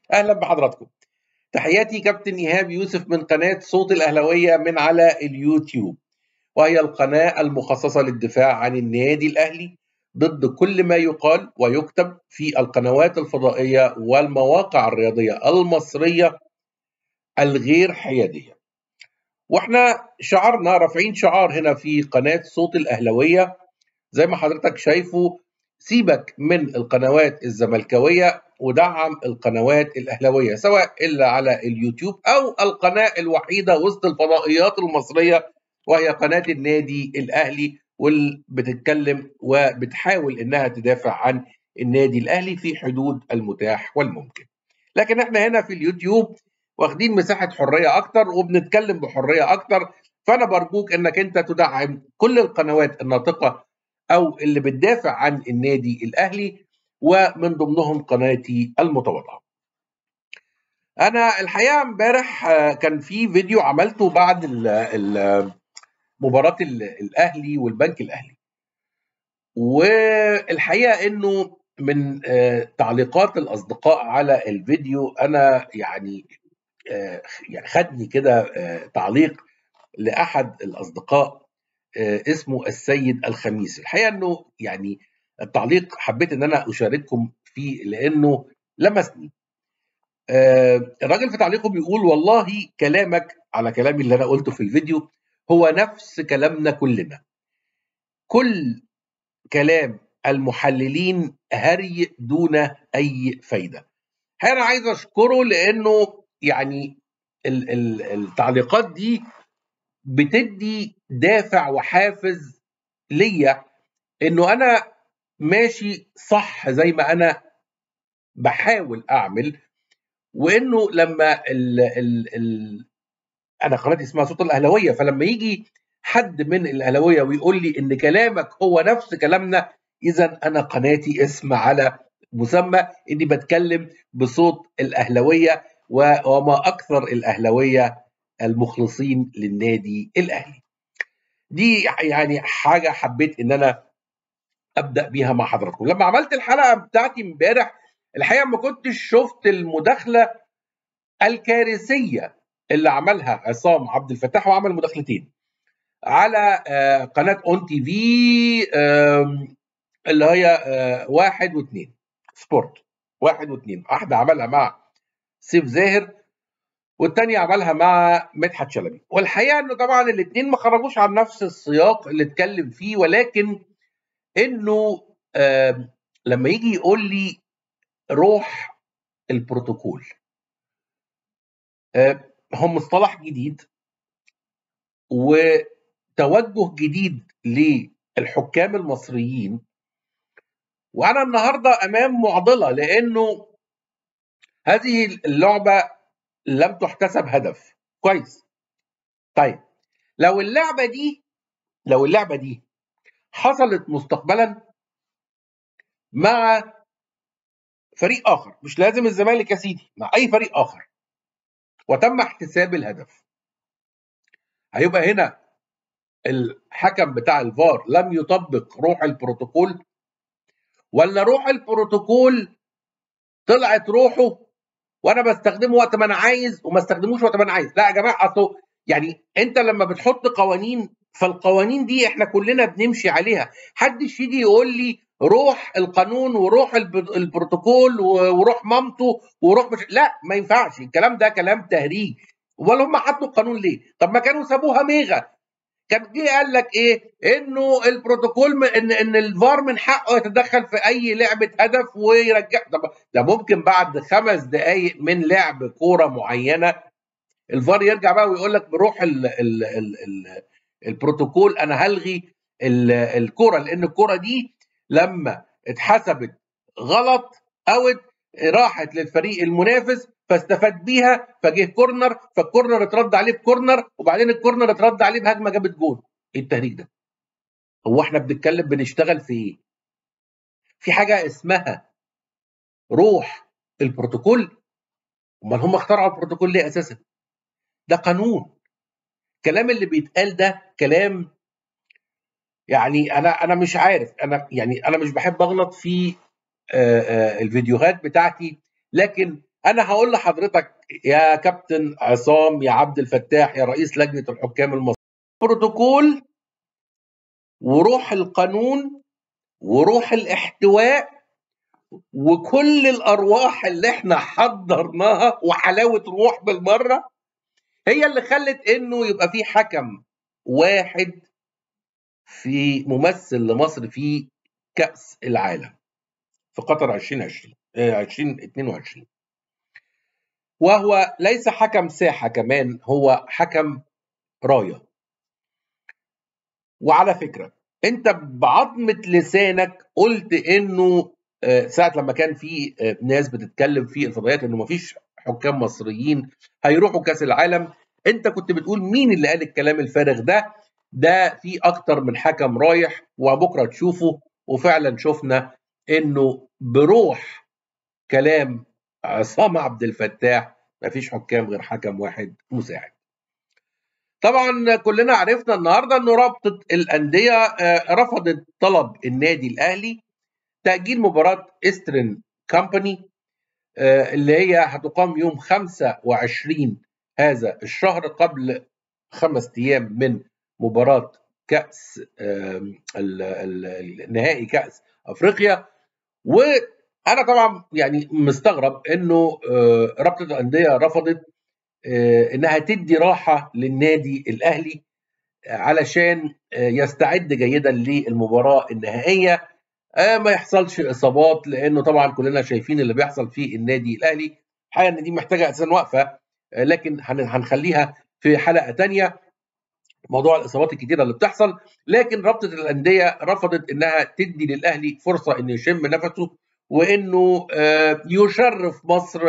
اهلا بحضراتكم تحياتي كابتن ايهاب يوسف من قناه صوت الاهلاويه من على اليوتيوب وهي القناه المخصصه للدفاع عن النادي الاهلي ضد كل ما يقال ويكتب في القنوات الفضائيه والمواقع الرياضيه المصريه الغير حياديه واحنا شعرنا رافعين شعار هنا في قناه صوت الاهلاويه زي ما حضرتك شايفه سيبك من القنوات الزملكاويه ودعم القنوات الاهلاويه سواء الا على اليوتيوب او القناه الوحيده وسط الفضائيات المصريه وهي قناه النادي الاهلي واللي بتتكلم وبتحاول انها تدافع عن النادي الاهلي في حدود المتاح والممكن. لكن احنا هنا في اليوتيوب واخدين مساحه حريه اكتر وبنتكلم بحريه اكتر فانا برجوك انك انت تدعم كل القنوات الناطقه او اللي بتدافع عن النادي الاهلي ومن ضمنهم قناتي المتواضعه. انا الحقيقه امبارح كان في فيديو عملته بعد ال ال مباراه الاهلي والبنك الاهلي. والحقيقه انه من تعليقات الاصدقاء على الفيديو انا يعني خدني كده تعليق لاحد الاصدقاء اسمه السيد الخميس الحقيقه انه يعني التعليق حبيت ان انا اشارككم فيه لانه لمسني الراجل في تعليقه بيقول والله كلامك على كلامي اللي انا قلته في الفيديو هو نفس كلامنا كلنا كل كلام المحللين هري دون اي فايده انا عايز اشكره لانه يعني ال ال التعليقات دي بتدي دافع وحافز ليا انه انا ماشي صح زي ما انا بحاول اعمل وانه لما ال ال ال انا قناتي اسمها صوت الاهلاويه فلما يجي حد من الاهلاويه ويقول لي ان كلامك هو نفس كلامنا اذا انا قناتي اسم على مسمى اني بتكلم بصوت الاهلاويه وما اكثر الاهلاويه المخلصين للنادي الاهلي. دي يعني حاجه حبيت ان انا ابدا بيها مع حضراتكم. لما عملت الحلقه بتاعتي امبارح الحقيقه ما كنتش شفت المداخله الكارثيه اللي عملها عصام عبد الفتاح وعمل مداخلتين على قناه اون تي في اللي هي واحد واثنين سبورت واحد واثنين واحده عملها مع سيف زاهر والتانية عملها مع مدحت شلبي والحقيقه انه طبعا الاثنين ما خرجوش عن نفس السياق اللي اتكلم فيه ولكن انه آه لما يجي يقول لي روح البروتوكول آه هو مصطلح جديد وتوجه جديد للحكام المصريين وانا النهارده امام معضله لانه هذه اللعبه لم تحتسب هدف كويس طيب لو اللعبه دي لو اللعبه دي حصلت مستقبلا مع فريق اخر مش لازم الزمالك يا سيدي مع اي فريق اخر وتم احتساب الهدف هيبقى هنا الحكم بتاع الفار لم يطبق روح البروتوكول ولا روح البروتوكول طلعت روحه وانا بستخدمه وقت ما انا عايز وما استخدموش وقت ما انا عايز لا يا جماعه اصل يعني انت لما بتحط قوانين فالقوانين دي احنا كلنا بنمشي عليها حدش يجي يقول لي روح القانون وروح البروتوكول وروح مامته وروح مش لا ما ينفعش الكلام ده كلام تهريج امال هم حطوا القانون ليه طب ما كانوا سابوها ميغا كان جه قال لك ايه انه البروتوكول ان ان الفار من حقه يتدخل في اي لعبه هدف ويرجع طب ده ممكن بعد خمس دقائق من لعب كوره معينه الفار يرجع بقى ويقول لك بروح ال ال ال ال البروتوكول انا هلغي الكوره لان الكوره دي لما اتحسبت غلط اوت راحت للفريق المنافس فاستفاد بيها فجه كورنر فالكورنر اترد عليه بكورنر وبعدين الكورنر اترد عليه بهجمه جابت جول ايه التهريج ده هو احنا بنتكلم بنشتغل في ايه في حاجه اسمها روح البروتوكول امال هم اخترعوا البروتوكول ليه اساسا ده قانون الكلام اللي بيتقال ده كلام يعني انا انا مش عارف انا يعني انا مش بحب اغلط في الفيديوهات بتاعتي لكن انا هقول لحضرتك يا كابتن عصام يا عبد الفتاح يا رئيس لجنه الحكام المصري بروتوكول وروح القانون وروح الاحتواء وكل الارواح اللي احنا حضرناها وحلاوه روح بالمره هي اللي خلت انه يبقى في حكم واحد في ممثل لمصر في كاس العالم في قطر 2020 2022 وهو ليس حكم ساحه كمان هو حكم رايه وعلى فكره انت بعظمه لسانك قلت انه ساعه لما كان في ناس بتتكلم في الفضائيات انه مفيش حكام مصريين هيروحوا كاس العالم انت كنت بتقول مين اللي قال الكلام الفارغ ده ده في اكتر من حكم رايح وبكره تشوفوا وفعلا شفنا انه بروح كلام عصام عبد الفتاح مفيش حكام غير حكم واحد مساعد طبعا كلنا عرفنا النهارده انه رابطه الانديه رفضت طلب النادي الاهلي تاجيل مباراه استرن كامباني اللي هي هتقام يوم 25 هذا الشهر قبل خمس ايام من مباراه كاس نهائي كاس افريقيا وانا طبعا يعني مستغرب انه رابطه الانديه رفضت انها تدي راحه للنادي الاهلي علشان يستعد جيدا للمباراه النهائيه ما يحصلش اصابات لانه طبعا كلنا شايفين اللي بيحصل في النادي الاهلي الحقيقه ان دي محتاجه اساسا وقفه لكن هنخليها في حلقه ثانيه موضوع الاصابات الكتيره اللي بتحصل لكن رابطه الانديه رفضت انها تدي للاهلي فرصه انه يشم نفسه وانه يشرف مصر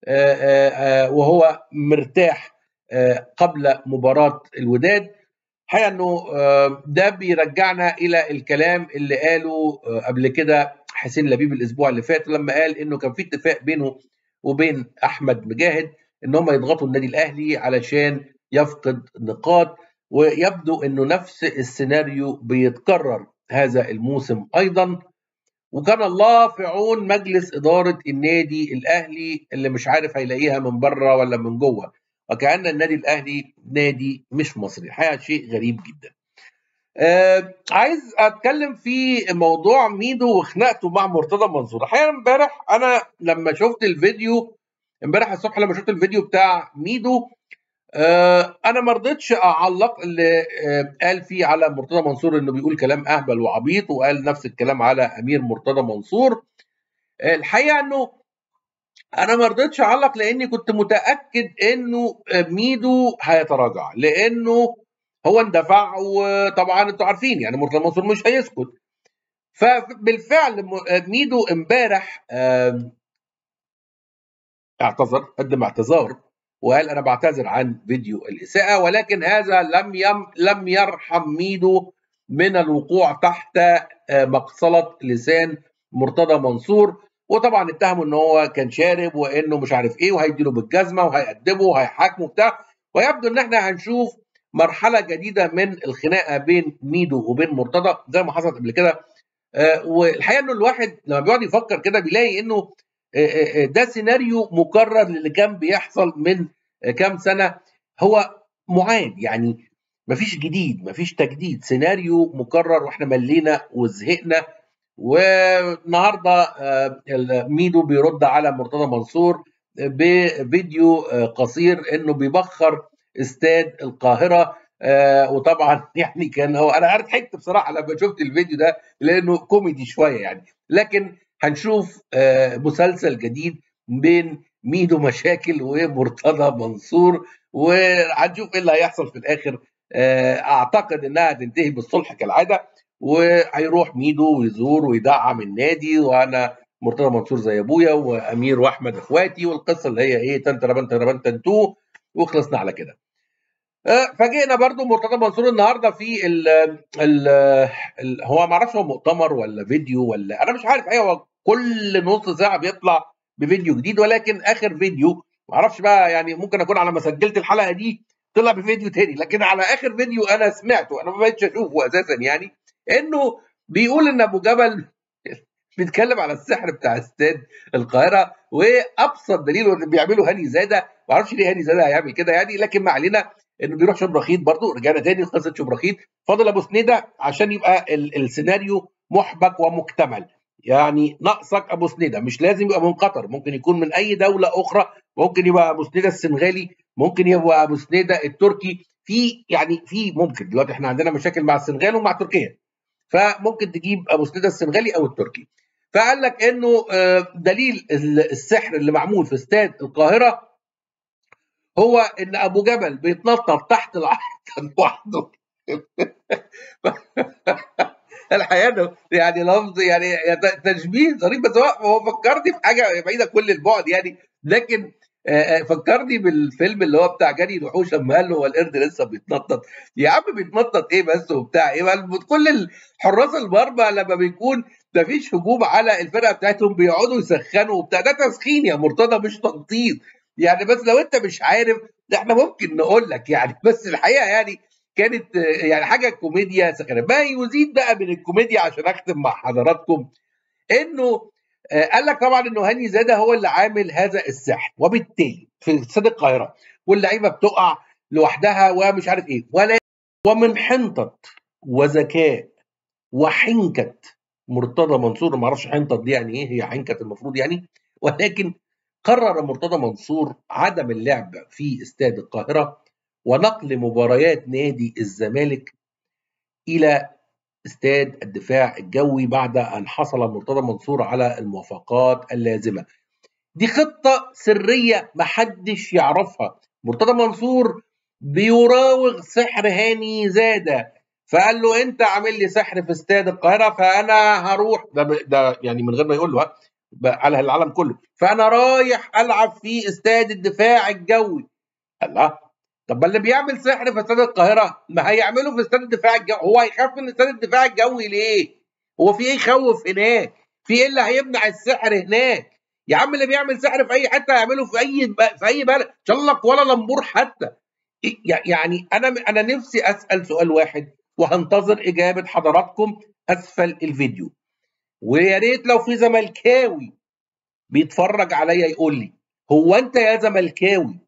وهو مرتاح قبل مباراه الوداد الحقيقه انه ده بيرجعنا الى الكلام اللي قاله قبل كده حسين لبيب الاسبوع اللي فات لما قال انه كان في اتفاق بينه وبين احمد مجاهد ان هم يضغطوا النادي الاهلي علشان يفقد نقاط ويبدو انه نفس السيناريو بيتكرر هذا الموسم ايضا وكان الله في عون مجلس اداره النادي الاهلي اللي مش عارف هيلاقيها من بره ولا من جوه وكأن النادي الأهلي نادي مش مصري الحقيقة شيء غريب جدا آه عايز أتكلم في موضوع ميدو وخناقته مع مرتضى منصور الحقيقة امبارح أنا لما شفت الفيديو امبارح الصبح لما شفت الفيديو بتاع ميدو آه انا ما رضيتش اعلق اللي آه قال فيه على مرتضى منصور انه بيقول كلام اهبل وعبيط وقال نفس الكلام على امير مرتضى منصور آه الحقيقه انه انا ما رضيتش اعلق لاني كنت متاكد انه ميدو هيتراجع لانه هو اندفع وطبعا انتوا عارفين يعني مرتضى منصور مش هيسكت فبالفعل ميدو امبارح اعتذر قدم اعتذار وقال انا بعتذر عن فيديو الاساءه ولكن هذا لم يم لم يرحم ميدو من الوقوع تحت مقصله لسان مرتضى منصور وطبعا اتهموا ان هو كان شارب وانه مش عارف ايه وهيديله بالجزمه وهيأدبه وهيحاكمه بتاع ويبدو ان احنا هنشوف مرحله جديده من الخناقه بين ميدو وبين مرتضى زي ما حصلت قبل كده آه والحقيقه انه الواحد لما بيقعد يفكر كده بيلاقي انه آه ده سيناريو مكرر للي كان بيحصل من آه كام سنه هو معاد يعني مفيش جديد مفيش تجديد سيناريو مكرر واحنا ملينا وزهقنا والنهارده ميدو بيرد على مرتضى منصور بفيديو قصير انه بيبخر استاد القاهره وطبعا يعني كان هو انا ضحكت بصراحه لما شفت الفيديو ده لانه كوميدي شويه يعني لكن هنشوف مسلسل جديد بين ميدو مشاكل ومرتضى منصور وهنشوف ايه اللي هيحصل في الاخر اعتقد انها تنتهي بالصلح كالعاده وهيروح ميدو ويزور ويدعم النادي وانا مرتضى منصور زي ابويا وامير واحمد اخواتي والقصه اللي هي ايه تن تربن تربن تنتو وخلصنا على كده. فاجئنا برضو مرتضى منصور النهارده في ال ال ال هو ما اعرفش هو مؤتمر ولا فيديو ولا انا مش عارف ايه هو كل نص ساعه بيطلع بفيديو جديد ولكن اخر فيديو ما اعرفش بقى يعني ممكن اكون على ما سجلت الحلقه دي طلع بفيديو تاني لكن على اخر فيديو انا سمعته انا ما بقتش اشوفه اساسا يعني انه بيقول ان ابو جبل بيتكلم على السحر بتاع استاد القاهره وابسط دليل اللي بيعمله هاني زاده ما اعرفش ليه هاني زاده هيعمل كده يعني لكن ما علينا انه بيروح شبرخيت برضه رجعنا تاني لقصه شبرخيت فاضل ابو سنيده عشان يبقى ال السيناريو محبك ومكتمل يعني ناقصك ابو سنيده مش لازم يبقى من قطر ممكن يكون من اي دوله اخرى ممكن يبقى ابو سنيده السنغالي ممكن يبقى ابو سنيده التركي في يعني في ممكن دلوقتي احنا عندنا مشاكل مع السنغال ومع تركيا فممكن تجيب ابو سنيده السنغالي او التركي فقال لك انه دليل السحر اللي معمول في استاد القاهره هو ان ابو جبل بيتنطط تحت العرض لوحده الحقيقه يعني لفظ يعني تشبيه ظريف بس هو فكرني في حاجه بعيده كل البعد يعني لكن فكرني بالفيلم اللي هو بتاع جري الوحوش لما قال له هو القرد لسه بيتنطط يا عم بيتنطط ايه بس وبتاع ايه كل حراس المرمى لما بيكون مفيش هجوم على الفرقه بتاعتهم بيقعدوا يسخنوا وبتاع ده تسخين يا مرتضى مش تنطيط يعني بس لو انت مش عارف احنا ممكن نقول لك يعني بس الحقيقه يعني كانت يعني حاجه كوميديا سخنه ما يزيد بقى من الكوميديا عشان اختم مع حضراتكم انه قال لك طبعا انه هاني زاده هو اللي عامل هذا السحر وبالتالي في استاد القاهره واللعيبه بتقع لوحدها ومش عارف ايه ولا ومن حنطه وذكاء وحنكه مرتضى منصور ما اعرفش حنطه دي يعني ايه هي حنكه المفروض يعني ولكن قرر مرتضى منصور عدم اللعب في استاد القاهره ونقل مباريات نادي الزمالك الى استاد الدفاع الجوي بعد ان حصل مرتضى منصور على الموافقات اللازمه. دي خطه سريه محدش يعرفها، مرتضى منصور بيراوغ سحر هاني زاده فقال له انت عامل لي سحر في استاد القاهره فانا هروح ده, ده يعني من غير ما يقول له على العالم كله فانا رايح العب في استاد الدفاع الجوي الله طب ما اللي بيعمل سحر في استاد القاهره ما هيعمله في استاد الدفاع الجوي هو هيخاف من استاد الدفاع الجوي ليه؟ هو في ايه يخوف هناك؟ في ايه اللي هيمنع السحر هناك؟ يا عم اللي بيعمل سحر في اي حته هيعمله في اي في اي بلد شلق ولا لمبور حتى يعني انا انا نفسي اسال سؤال واحد وهنتظر اجابه حضراتكم اسفل الفيديو ويا ريت لو في زملكاوي بيتفرج عليا يقول لي هو انت يا زملكاوي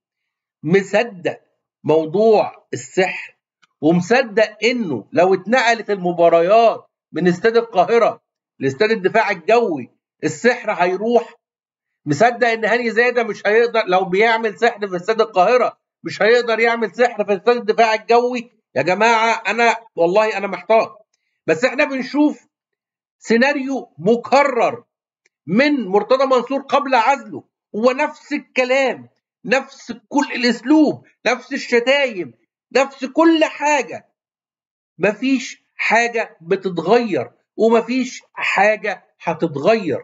مصدق موضوع السحر ومصدق انه لو اتنقلت المباريات من استاد القاهره لاستاد الدفاع الجوي السحر هيروح مصدق ان هاني زاده مش هيقدر لو بيعمل سحر في استاد القاهره مش هيقدر يعمل سحر في استاد الدفاع الجوي يا جماعه انا والله انا محتار بس احنا بنشوف سيناريو مكرر من مرتضى منصور قبل عزله هو نفس الكلام نفس كل الاسلوب نفس الشتايم نفس كل حاجه مفيش حاجه بتتغير ومفيش حاجه هتتغير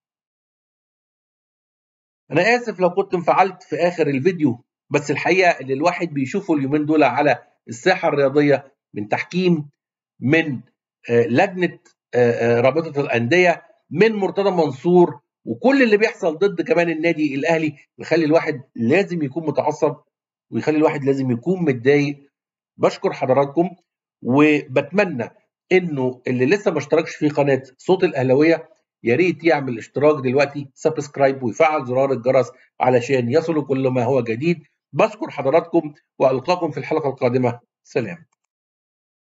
انا اسف لو كنت انفعلت في اخر الفيديو بس الحقيقه اللي الواحد بيشوفه اليومين دول على الساحه الرياضيه من تحكيم من لجنه رابطه الانديه من مرتضى منصور وكل اللي بيحصل ضد كمان النادي الاهلي يخلي الواحد لازم يكون متعصب ويخلي الواحد لازم يكون متضايق بشكر حضراتكم وبتمنى انه اللي لسه ما اشتركش في قناه صوت الاهلاويه يا ريت يعمل اشتراك دلوقتي سبسكرايب ويفعل زرار الجرس علشان يصلوا كل ما هو جديد بشكر حضراتكم والقاكم في الحلقه القادمه سلام